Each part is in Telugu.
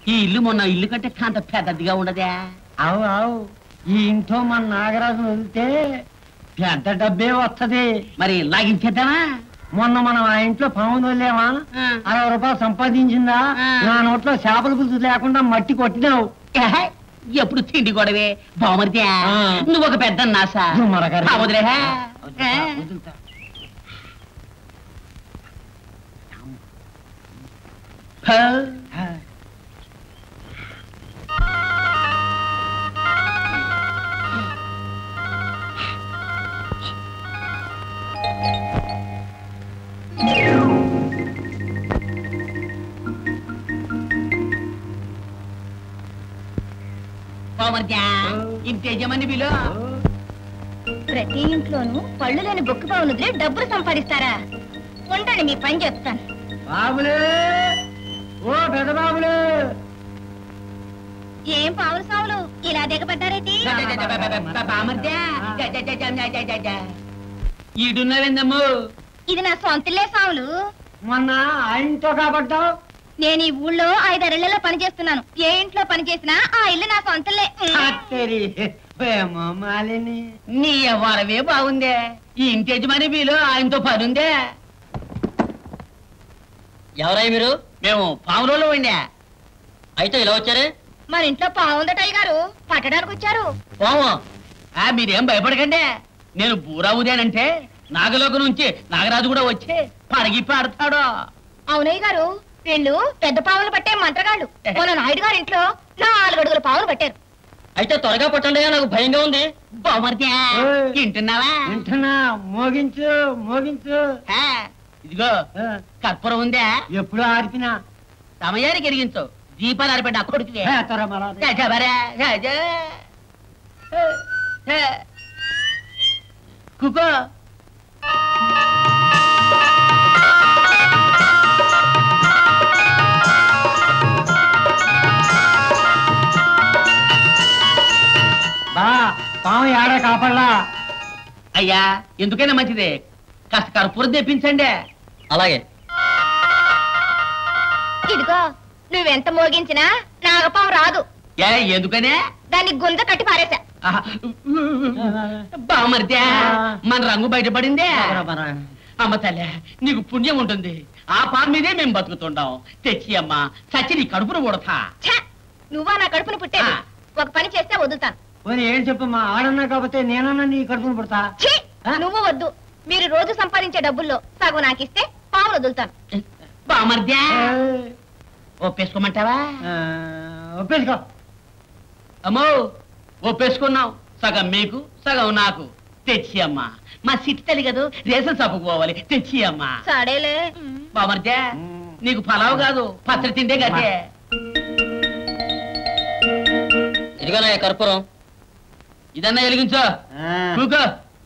ఈ ఇల్లు మొన్న ఇల్లు కంటే కాంత పెద్దదిగా ఉండదే అవు అవు ఈ ఇంట్లో మన నాగరాజు వదిలితే పెద్ద డబ్బే వస్తది మరి లాగించేద్దామా మొన్న మనం ఆ ఇంట్లో పాము వదిలేమా ఆ. అరవై రూపాయలు సంపాదించిందా ఆ. నా నోట్లో చేపల పులుసు లేకుండా మట్టి కొట్టినావు ఏహే, ఎప్పుడు తిండి గొడవే బామరిదే ఆ. నువ్వు ఒక పెద్ద నాసా మరొకరు. ఆ, వదిలేహే. వదులుతా, ఏ? వదులుతా. హ. ఆ. బామరిదే ఇంటి యజమాని బిలో ప్రతి ఇంట్లోనూ పళ్ళు లేని బొక్కు పావులు వదిలి డబ్బులు సంపాదిస్తారా ఉండండి మీ పని చెప్తాను బాబులే ఓ పెద్ద బాబులే ఏం పావులు సావులు ఇలా దిగబడ్డారేటి బామరిదే ఈడున్నావేందమ్ము ఇది నా సొంతలే సావులు మొన్న ఆ ఇంట్లో కాబట్టావు నేను ఈ ఊళ్ళో ఐదారేళ్లలో పని చేస్తున్నాను ఏ ఇంట్లో పని చేసినా ఆ ఇల్లు నా సొంతలే తెరి ఏమో మాలిని నీ ఎవరవే బాగుందే ఈ ఇంటి యజమాని బిలో ఆయనతో పనుందే ఎవరై మీరు మేము పావులలో ఉండే అయితే ఇలా వచ్చారే మన ఇంట్లో పావుందటయ్య గారు పట్టడానికి వచ్చారు పోము ఆ మీరేం భయపడకండి నేను బూరావుదేనంటే నాగలోక నుంచి నాగరాజు కూడా వచ్చి పడగి పాడతాడు అవునయ్య గారు వీళ్ళు పెద్ద పావులు పట్టే మంత్రగాళ్ళు మన నాయుడు గారి ఇంట్లో నాలుగు అడుగుల పావులు పట్టారు అయితే త్వరగా పట్టండి నాకు భయంగా ఉంది బామర్దే ఓయ్. వింటున్నావా వింటున్నా మోగించు మోగించు ఆ, ఇదిగో ఆ, కర్పూరం ఉందే ఎప్పుడు ఆర్పినా సమయానికి ఎరిగించు దీపాలు ఆరిపెట్టి ఆ కొడుకువే ఏ, త్వర మరా. రాజావరా, రాజా. ఏ, ఏ. కుకో బా పాము ఏడ కాపడలా అయ్యా ఎందుకైనా మంచిది కాస్త కర్పూరం తెప్పించండి అలాగే ఇదిగో నువ్వెంత మోగించినా నాగపాము రాదు ఏ ఎందుకనే దాన్ని గుంజ కట్టి పారేశా ఆహా. బామర్దే మన రంగు బయటపడిందే మరా, మరా. అమ్మ తల్లే నీకు పుణ్యం ఉంటుంది ఆ పాము మీదే మేము బతుకుతుంటాం తెచ్చి అమ్మ చచ్చి నీ కడుపును కొడతా ఛ! నువ్వా నా కడుపును పుట్టేది ఆ. ఒక పని చేస్తే వదులుతాను పోనీ ఏం చెప్పమ్మా ఆడన్నా కాకపోతే నేనన్నా నీ కడుపును పుడతా ఛీ! ఆ? నువ్వు వద్దు మీరు రోజు సంపాదించే డబ్బుల్లో సగం నాకు ఇస్తే పావులు వదులుతాను బామర్దే ఏ, ఒప్పేసుకోమంటావా ఆ, ఒప్పేసుకో అమ్మో ఒప్పేసుకున్నాం సగం మీకు సగం నాకు తెచ్చి అమ్మా మా సిట్టి తల్లి కదా రేషన్ షాపుకు పోవాలి తెచ్చి అమ్మా సడేలే బామర్దే నీకు పలావ్ కాదు పచ్చడి తింటే గదే ఇదిగోనా ఈ కర్పూరం ఇదన్నా వెలిగించో ఆ, కూకో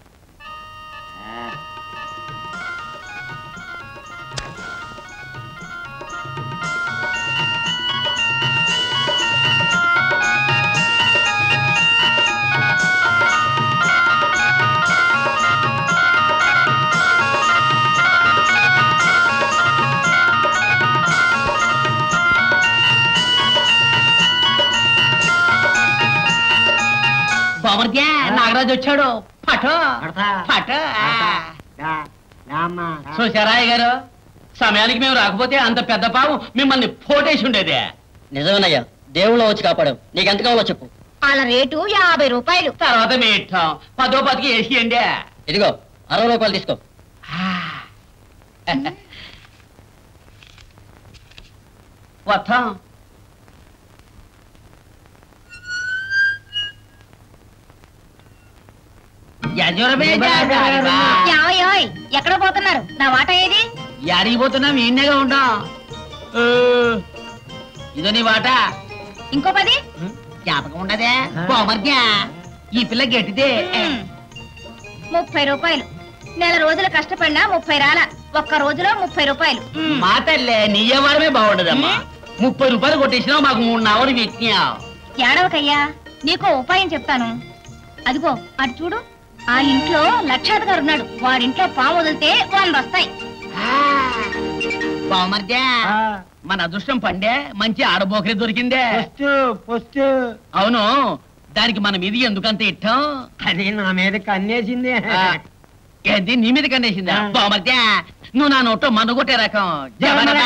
బామర్దే నాగరాజు వచ్చాడు పటో పడతా. పటో పడతా. దా, దా అమ్మా, దా. చూసారాయ్ గారు సమయానికి మేము రాకపోతే అంత పెద్ద పాము మిమ్మల్ని ఫోటేసి ఉండేదే నిజమేనయ్యా దేవుళ్ళ వచ్చి కాపాడావు నీకు ఎంత కావాలో చెప్పు వాళ్ళ రేటు యాభై రూపాయలు తర్వాత మీ ఇట్టం పదో పదికి వేసియండి ఇదిగో అరవై రూపాయలు తీసుకో వస్తాం యజురమే జాగారివా. యావయోయ్ ఎక్కడ పోతున్నారు నా వాట ఏది యాడికి పోతున్నాం ఈయనగా ఉంటాం ఓ, ఇదో నీ వాట ఇంకో పది జ్ఞాపకం ఉండదే బామర్ద్యా ఈ పిల్ల గట్టిదే మ్మ్. ముప్పై రూపాయలు నెల రోజులు కష్టపడినా ముప్పై రాల ఒక్క రోజులో ముప్పై రూపాయలు మ్మ్. మా తల్లే నీ వ్యవహారమే బాగుండదమ్మా ముప్పై రూపాయలు కొట్టేసినావు మాకు మూడు నావని పెట్టినావు ఏడవకయ్యా నీకో ఉపాయం చెప్తాను అదిగో అటు చూడు ఆ ఇంట్లో లక్షాధికారు ఉన్నాడు వాడింట్లో పాము వదిలితే వంద వస్తాయి బామర్ద్యా ఆ, మన అదృష్టం పండే మంచి ఆడబోకరి దొరికిందే ఫస్ట్ ఫస్ట్ అవును దానికి మనం ఇది ఎందుకంత ఇట్టాం అది నా మీద కన్నేసింది ఆ, ఏంది నీ మీద కండేసిందా ఆ. బామర్దే నువ్వు నా నోట్లో మనుగొట్టే రకం జబరదా.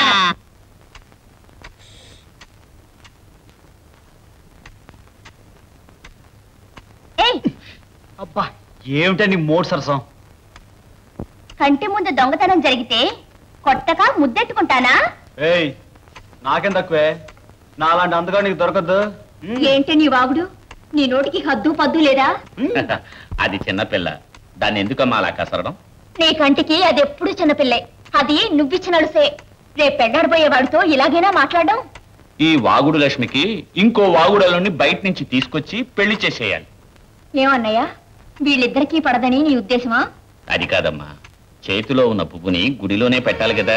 ఏయ్ అబ్బా ఏమిటండి మోడ్ సరసం కంటి ముందు దొంగతనం జరిగితే కొట్టక ముద్దెట్టుకుంటానా ఏయ్ నాకేం తక్కువే నాలాంటి అందుగా నీకు దొరకద్దు ఏంటి నీ వాగుడు నీ నోటికి హద్దు పద్దు లేదా అది చిన్నపిల్ల దాన్ని ఎందుకమ్మా అలా కసరడం నీ కంటికి అది ఎప్పుడు చిన్నపిల్లే అది నువ్విచ్చిన అడుసే రేపు పెళ్ళాడబోయే వాడితో ఇలాగైనా మాట్లాడడం ఈ వాగుడు లక్ష్మికి ఇంకో వాగుడలోని బయట నుంచి తీసుకొచ్చి పెళ్లి చేసేయాలి ఏమన్నయ్యా వీళ్ళిద్దరికీ పడదని నీ ఉద్దేశమా అది కాదమ్మా చేతిలో ఉన్న పువ్వుని గుడిలోనే పెట్టాలి కదా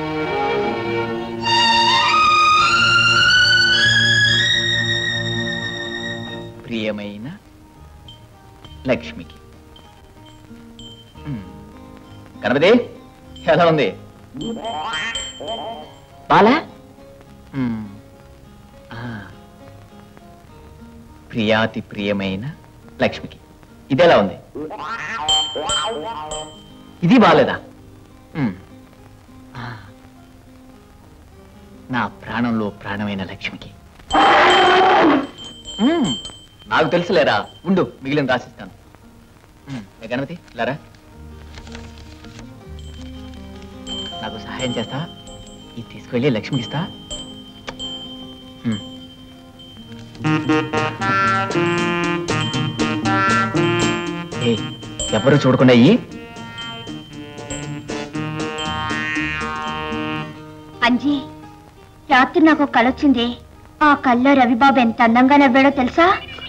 ప్రియమైన లక్ష్మికి మ్మ్. గణపతి ఎలా ఉంది బాలా మ్మ్. ఆ. ప్రియాతి ప్రియమైన లక్ష్మికి ఇది ఎలా ఉంది ఇది బాలేదా మ్మ్. ఆ. నా ప్రాణంలో ప్రాణమైన లక్ష్మికి మ్మ్. నాకు తెలుసులేరా ఉండు మిగిలిన రాసిస్తాను మ్మ్. ఏ గణపతి లారా నాకు సహాయం చేస్తా ఇది తీసుకువెళ్ళి లక్ష్మికి ఇస్తా మ్మ్. ఏయ్, ఎవరు చూడకుండా అయ్యి అంజీ రాత్రి నాకు ఒక కళ వచ్చింది ఆ కల్లో రవిబాబు ఎంత అందంగా నవ్వాడో తెలుసా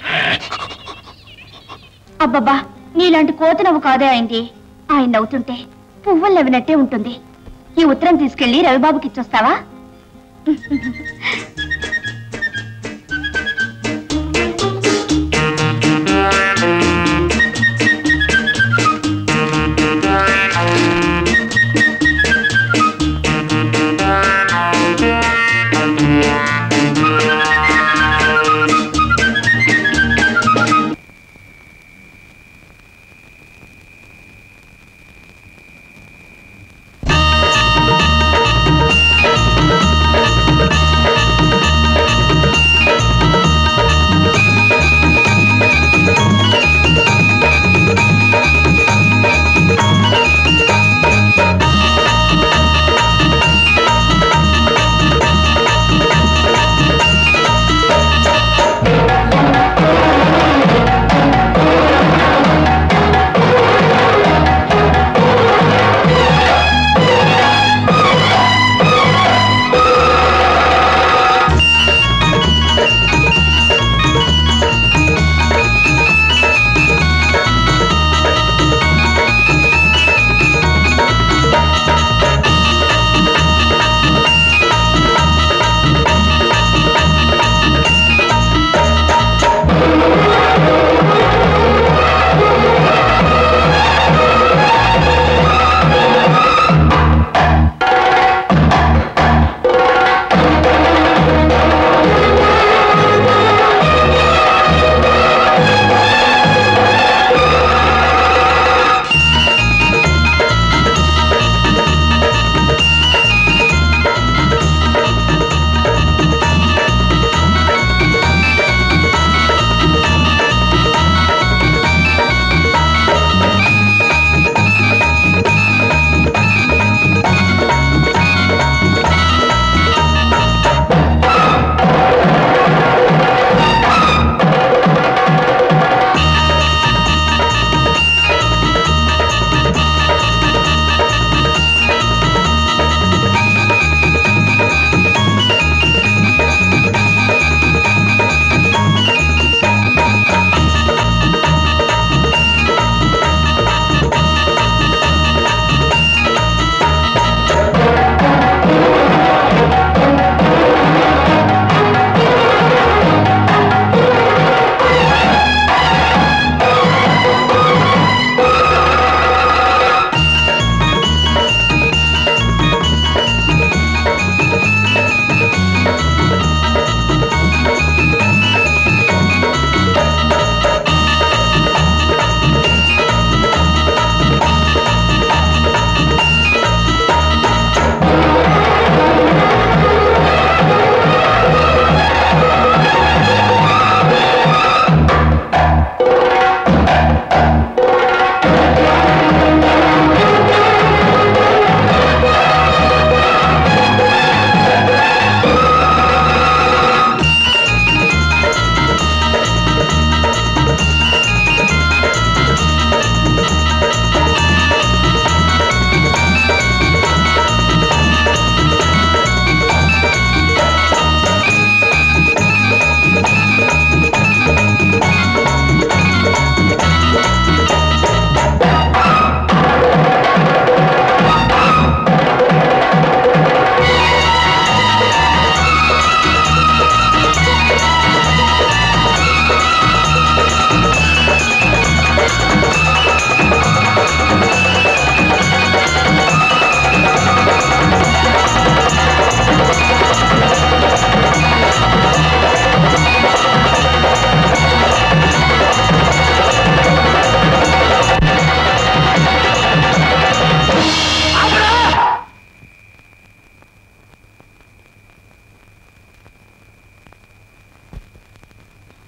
అబ్బబ్బా నీలాంటి కోత నవ్వు కాదే అయింది ఆయన నవ్వుతుంటే పువ్వులు నవ్వినట్టే ఉంటుంది ఈ ఉత్తరం తీసుకెళ్లి రవిబాబుకి ఇచ్చొస్తావా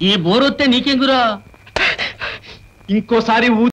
ఈ బోరొత్తే నీకెంగురా ఇంకోసారి ఊ